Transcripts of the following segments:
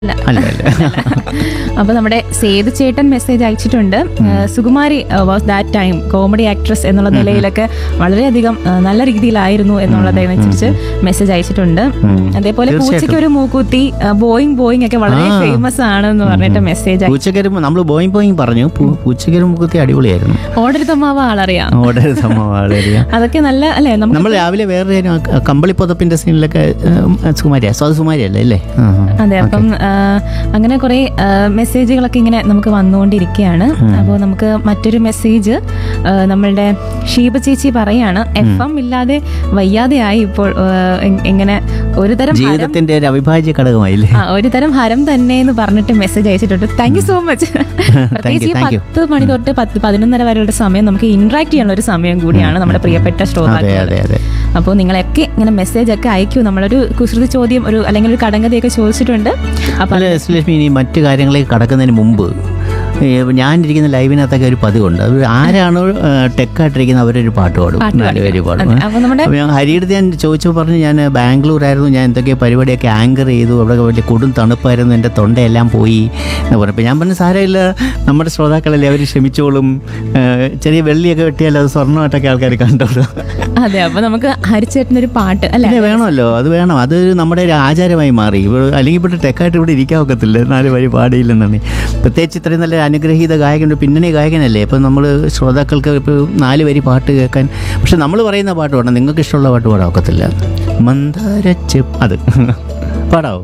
അല്ല അല്ല അപ്പൊ നമ്മുടെ സേതു ചേട്ടൻ മെസ്സേജ് അയച്ചിട്ടുണ്ട് ഏഹ് Sukumari was that time comedy actress എന്നുള്ള നിലയിലൊക്കെ വളരെയധികം ഏഹ് നല്ല രീതിയിലായിരുന്നു എന്നുള്ളതനുസരിച്ച് മെസ്സേജ് അയച്ചിട്ടുണ്ട് ഉം. അതേപോലെ പൂച്ചയ്ക്ക് ഒരു മൂക്കുത്തി ബോയിങ് ബോയിങ് ഒക്കെ വളരെ ആ. ഫേമസ് ആണെന്ന് പറഞ്ഞിട്ട് മെസ്സേജ് പൂച്ചക്കരും നമ്മൾ ബോയിങ് ബോയിങ് പറഞ്ഞു പൂ- പൂച്ചക്കരും മുക്കുത്തി അടിപൊളിയായിരുന്നു ഓടരുത്തമാവ ആളറിയാം ഓടെ വളരെ അതൊക്കെ നല്ല അല്ലേ നമുക്ക് നമ്മൾ രാവിലെ വേറെ ഒരു ആ കമ്പളി പുതപ്പിന്റെ സീനിലൊക്കെ സുമാരിയ സ്വാതി സുമാരി അല്ലേ അല്ലേ ആ, ആ. അതെ അപ്പം ആ, അങ്ങനെ കുറെ മെസ്സേജുകളൊക്കെ ഇങ്ങനെ നമുക്ക് വന്നുകൊണ്ടിരിക്കുകയാണ് അപ്പോൾ നമുക്ക് മറ്റൊരു മെസ്സേജ് ആ, നമ്മളുടെ ഷീബ ചേച്ചി പറയാണ് എഫ് എം ഇല്ലാതെ വയ്യാതെയായി ഇപ്പോൾ ആ, എ- എങ്ങനെ ഒരു തരം ഹരം ജീവിതത്തിന്റെ ഒരു അവിഭാജ്യ ഘടകമായില്ലേ ആ ഒരു തരം ഹരം തന്നെ എന്ന് പറഞ്ഞിട്ട് മെസ്സേജ് അയച്ചിട്ടുണ്ട് താങ്ക് യു സോ മച്ച് പ്രത്യേകിച്ച് ഈ thank you. പത്ത് മണി തൊട്ട് പത്ത് പതിനൊന്നര വരെയുള്ള സമയം നമുക്ക് ഇന്ററാക്ട് ചെയ്യാനുള്ള ഒരു സമയം കൂടിയാണ് നമ്മുടെ പ്രിയപ്പെട്ട അതെ ശ്രോതാക്കൾ അതെ അതെ അപ്പോൾ നിങ്ങളൊക്കെ ഇങ്ങനെ മെസ്സേജ് ഒക്കെ അയക്കൂ നമ്മളൊരു കുസൃതി ചോദ്യം ഒരു അല്ലെങ്കിൽ ഒരു കടങ്കഥയൊക്കെ ചോദിച്ചിട്ടുണ്ട് അപ്പോൾ അല്ല ശ്രീലക്ഷ്മി ഇനി മറ്റു കാര്യങ്ങളിലേക്ക് കടക്കുന്നതിന് മുമ്പ് ഏ, ഞാനിരിക്കുന്ന ലൈവിനകത്തൊക്കെ ഒരു പതിവുണ്ട് അത് ആരാണോ ടെക്കായിട്ടിരിക്കുന്നത് അവരൊരു പാട്ട് പാടും പാട്ട് നാലുപേര് പാടും അതെ. അപ്പോൾ നമ്മുടെ അപ്പോൾ ഞാൻ ഹരിയുടെ ഞാൻ ചോദിച്ചു പറഞ്ഞു ഞാൻ ബാംഗ്ലൂരായിരുന്നു ഞാൻ എന്തൊക്കെ പരിപാടിയൊക്കെ ആങ്കർ ചെയ്തു അവിടെ വലിയ കൊടും തണുപ്പായിരുന്നു എൻ്റെ തൊണ്ടയെല്ലാം പോയി എന്ന് പറഞ്ഞപ്പോൾ ഞാൻ പറഞ്ഞു സാരമില്ല നമ്മുടെ ശ്രോതാക്കളല്ലേ അവർ ക്ഷമിച്ചോളും ഏ, ചെറിയ വെള്ളിയൊക്കെ വെട്ടിയാൽ അത് സ്വർണ്ണമായിട്ടൊക്കെ ആൾക്കാർ കണ്ടോളൂ അതെ അപ്പൊ നമുക്ക് ഹരിച്ചേട്ടനൊരു പാട്ട് അല്ലെ പിന്നെ വേണമല്ലോ അത് വേണം അത് നമ്മുടെ ഒരു ആചാരമായി മാറി ഇവിടെ അല്ലെങ്കിൽ ഇവിടെ ടെക്കായിട്ട് ഇവിടെ ഇരിക്കാൻ ഒക്കത്തില്ല നാല് വരി പാടിയില്ലെന്നാണ് പ്രത്യേകിച്ച് ഇത്രയും നല്ല അനുഗ്രഹീത ഗായകൻ പിന്നണി ഗായകനല്ലേ ഇപ്പം നമ്മൾ ശ്രോതാക്കൾക്ക് ഇപ്പോൾ നാല് വരി പാട്ട് കേൾക്കാൻ പക്ഷെ നമ്മൾ പറയുന്ന പാട്ട് പാടാം നിങ്ങൾക്ക് ഇഷ്ടമുള്ള പാട്ട് പാടാൻ ഒക്കത്തില്ല മന്ദാരച്ച് അത് പാടാവോ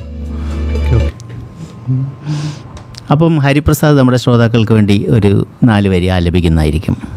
അപ്പം ഹരിപ്രസാദ് നമ്മുടെ ശ്രോതാക്കൾക്ക് വേണ്ടി ഒരു നാല് വരി ആലപിക്കുന്നതായിരിക്കും